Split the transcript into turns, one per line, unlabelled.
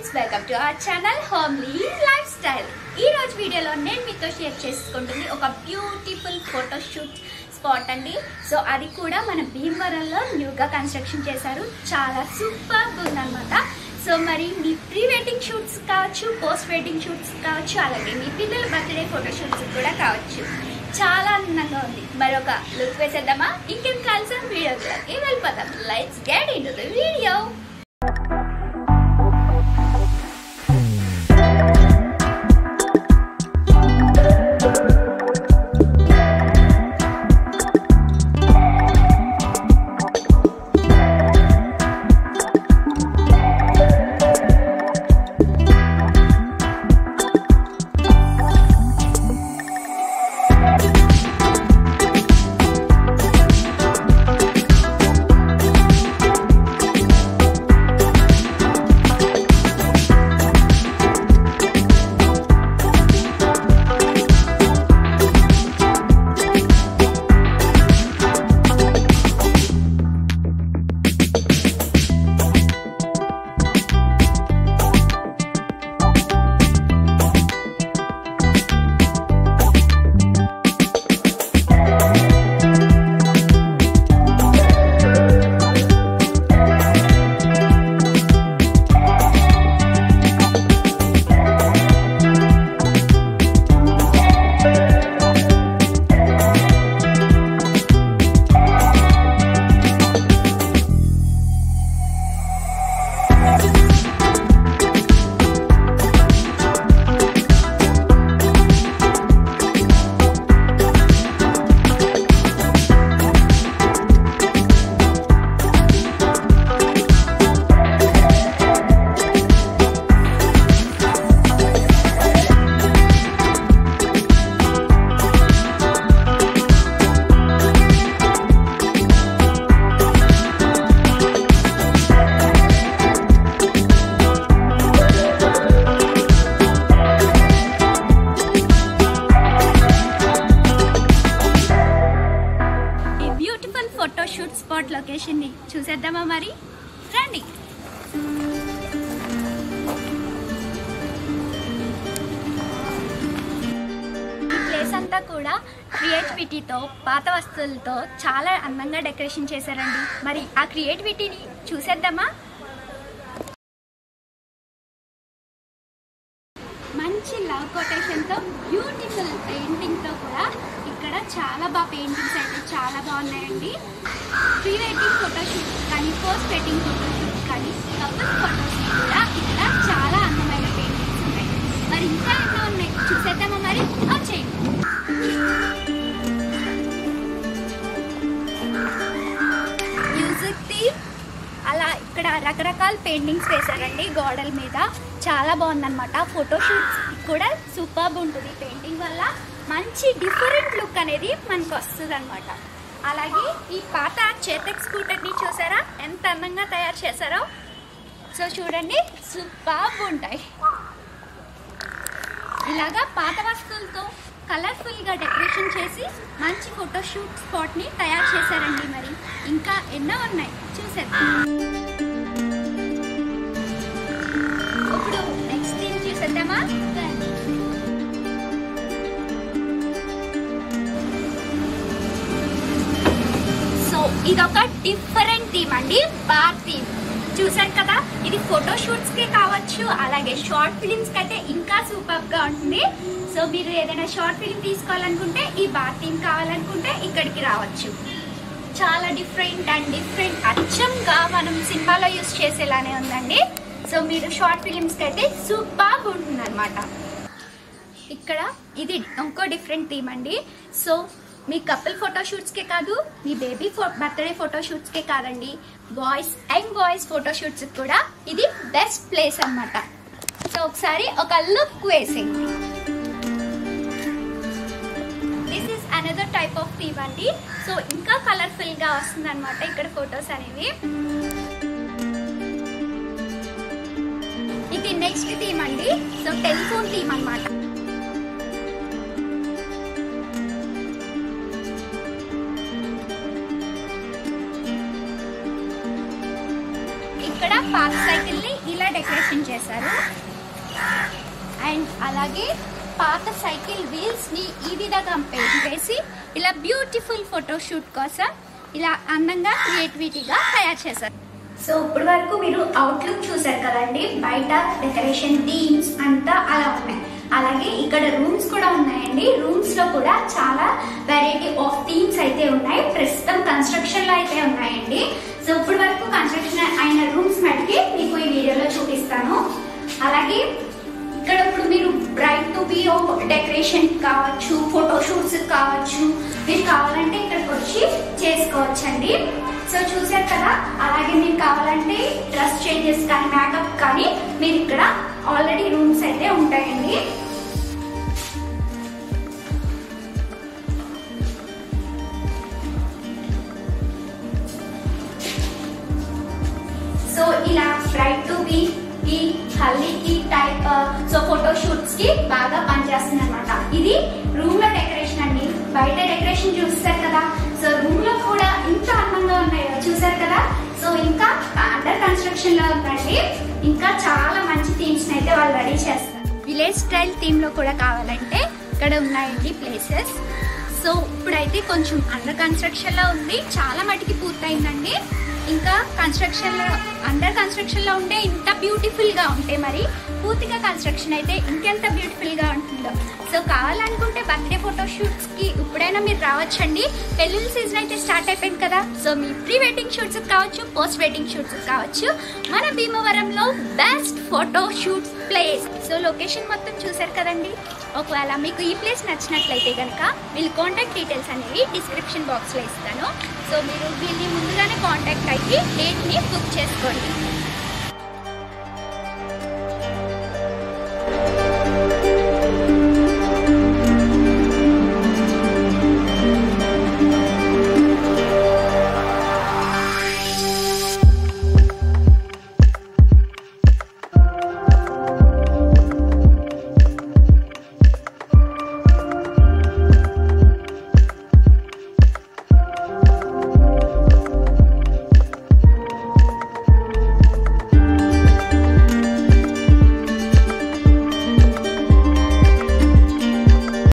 friends welcome to our channel homely life style ఈ రోజు వీడియోలో నేను మీతో షేర్ చేసుకుంటుంది ఒక బ్యూటిఫుల్ ఫోటోషూట్ స్పాట్ అండి సో అది కూడా మన భీమవరంలో న్యూగా కన్స్ట్రక్షన్ చేశారు చాలా సూపర్ ఉందన్నమాట సో మరి మీ ప్రీ వెడ్డింగ్ షూట్స్ కావచ్చు పోస్ట్ వెడ్డింగ్ షూట్స్ కావచ్చు అలాగే మీ పిల్లల బర్త్డే ఫోటో షూట్స్ కూడా కావచ్చు చాలా అందంగా ఉంది మరొక లుక్ వేసేద్దామా ఇంకేం కలిసి వీడియోకి వెళ్ళిపోదాం lights get in the video ఈ beautiful photo shoot spot location ని చూసేద్దామా మరి రండి ఈ ప్లేస్ అంతా కూడా క్రియేటివిటీతో పాత వస్తువులతో చాలా అందంగా డెకరేషన్ చేశారండి మరి ఆ క్రియేటివిటీని చూసేద్దామా మంచి లవ్ కొటేషన్తో బ్యూటిఫుల్ పెయింటింగ్తో కూడా ఇక్కడ చాలా బాగా పెయింటింగ్స్ అయితే చాలా బాగున్నాయండి ప్రీ వెడ్డింగ్ ఫోటోషూట్ కానీ పోస్ట్ వెడ్డింగ్ ఫోటోషూట్ కానీ కపుల్ ఫోటోస్ కూడా ఇక్కడ చాలా అందమైన పెయింటింగ్స్ ఉన్నాయి మరి ఇంకా ఎన్నో ఉన్నాయి చూసేద్దామా మరి వచ్చేయండి మ్యూజిక్ థీమ్ అలా ఇక్కడ రకరకాల పెయింటింగ్స్ వేశారండి గోడల మీద చాలా బాగుందన్నమాట ఫోటోషూట్స్ కూడా సూపర్బ్ ఉంటుంది పెయింటింగ్ వల్ల మంచి డిఫరెంట్ లుక్ అనేది మనకు వస్తుంది అనమాట అలాగే ఈ పాత చేతక్ స్కూటర్ని చూసారా ఎంత అందంగా తయారు చేశారో సో చూడండి సూపర్బ్ ఉంటాయి ఇలాగా పాత వస్తువులతో కలర్ఫుల్గా డెకరేషన్ చేసి మంచి ఫోటోషూట్ స్పాట్ని తయారు చేశారండి మరి ఇంకా ఎన్నో ఉన్నాయి చూసేద్దాం ఇప్పుడు నెక్స్ట్ థీమ్ చూసేద్దామా సో ఇదొక డిఫరెంట్ థీమ్ అండి బార్ థీమ్ చూసారు కదా ఇది ఫోటో షూట్స్ కి కావచ్చు అలాగే షార్ట్ ఫిలిమ్స్ కంటే ఇంకా సూపర్ గా ఉంటుంది సో మీరు ఏదైనా షార్ట్ ఫిలిం తీసుకోవాలనుకుంటే ఈ బార్ థీమ్ కావాలనుకుంటే ఇక్కడికి రావచ్చు చాలా డిఫరెంట్ అండ్ డిఫరెంట్ అచ్చంగా మనం సినిమాలో యూస్ చేసేలానే ఉందండి సో మీరు షార్ట్ ఫిలిమ్స్కి అయితే సూపర్ ఉంటుంది అనమాట ఇక్కడ ఇది ఇంకో డిఫరెంట్ థీమ్ అండి సో మీ కపుల్ ఫోటోషూట్స్కే కాదు మీ బేబీ ఫో బర్త్డే ఫోటోషూట్స్కే కాదండి బాయ్స్ యంగ్ బాయ్స్ ఫోటోషూట్స్ కూడా ఇది బెస్ట్ ప్లేస్ అన్నమాట సో ఒకసారి ఒక లుక్ వేసింది this is another type of theme అండి సో ఇంకా కలర్ఫుల్ గా వస్తుంది అనమాట ఇక్కడ ఫొటోస్ అనేవి ఇది నెక్స్ట్ థీమ్ అండి సో టెలిఫోన్ థీమ్ అన్నమాట ఇక్కడ పాత సైకిల్ ని ఇలా డెకరేట్ డెకరేషన్ చేశారు అండ్ అలాగే పాత సైకిల్ వీల్స్ ని ఈ విధంగా పెయింట్ వేసి ఇలా బ్యూటిఫుల్ ఫోటోషూట్ కోసం ఇలా అందంగా క్రియేటివిటీగా తయారు చేశారు సో ఇప్పటి వరకు మీరు అవుట్లుక్ చూసారు కదండి బయట డెకరేషన్ థీమ్స్ అంతా అలా ఉన్నాయి అలాగే ఇక్కడ రూమ్స్ కూడా ఉన్నాయండి రూమ్స్ లో కూడా చాలా వెరైటీ ఆఫ్ థీమ్స్ అయితే ఉన్నాయి ప్రస్తుతం కన్స్ట్రక్షన్ లో అయితే ఉన్నాయండి సో ఇప్పటి వరకు కన్స్ట్రక్షన్ అయిన రూమ్స్ మటుకి మీకు ఈ వీడియోలో చూపిస్తాను అలాగే ఇక్కడ ఇప్పుడు మీరు బ్రైట్ టు బి డెకరేషన్ కావచ్చు ఫోటోషూట్స్ కావచ్చు మీరు కావాలంటే ఇక్కడికి వచ్చి చేసుకోవచ్చండి సో చూసారు కదా అలాగే మీకు కావాలంటే డ్రెస్ చేంజెస్ కానీ మేకప్ కానీ మీరు ఇక్కడ ఆల్రెడీ రూమ్స్ అయితే ఉంటాయండి సో ఇలా బ్రైట్ టు బి ఈ హల్దీకి టైప్ సో ఫోటో షూట్స్ కి బాగా పనిచేస్తుంది అనమాట ఇది రూమ్ లో డెకరేషన్ అండి బయట డెకరేషన్ చూస్తారు కదా సో రూమ్ లో కూడా ఇంత అందంగా ఉన్నాయో చూసారు కదా సో ఇంకా అండర్ కన్స్ట్రక్షన్ లో ఉందండి ఇంకా చాలా మంచి థీమ్స్ అయితే వాళ్ళు రెడీ చేస్తారు విలేజ్ స్టైల్ థీమ్ లో కూడా కావాలంటే ఇక్కడ ఉన్నాయండి ప్లేసెస్ సో ఇప్పుడైతే కొంచెం అండర్ కన్స్ట్రక్షన్ లో ఉంది చాలా మటుకి పూర్తయిందండి ఇంకా కన్స్ట్రక్షన్ లో అండర్ కన్స్ట్రక్షన్ లో ఉంటే ఇంత బ్యూటిఫుల్ గా ఉంటే మరి పూర్తిగా కన్స్ట్రక్షన్ అయితే ఇంకెంత బ్యూటిఫుల్ గా ఉంటుందో సో కావాలనుకుంటే బర్త్డే ఫోటో షూట్స్ కి ఇప్పుడైనా మీరు రావచ్చండి పెళ్ళిళ్ళ సీజన్ అయితే స్టార్ట్ అయిపోయింది కదా సో మీ ప్రీ వెడ్డింగ్ షూట్స్ కావచ్చు పోస్ట్ వెడ్డింగ్ షూట్స్ కావచ్చు మన భీమవరంలో best photo shoots place so location మొత్తం చూసారు కదండి ఒకవేళ మీకు ఈ ప్లేస్ నచ్చినట్లయితే కనుక వీళ్ళ కాంటాక్ట్ డీటెయిల్స్ అనేవి డిస్క్రిప్షన్ బాక్స్లో ఇస్తాను సో మీరు వీళ్ళని ముందుగానే కాంటాక్ట్ అయ్యి డేట్ని బుక్ చేసుకోండి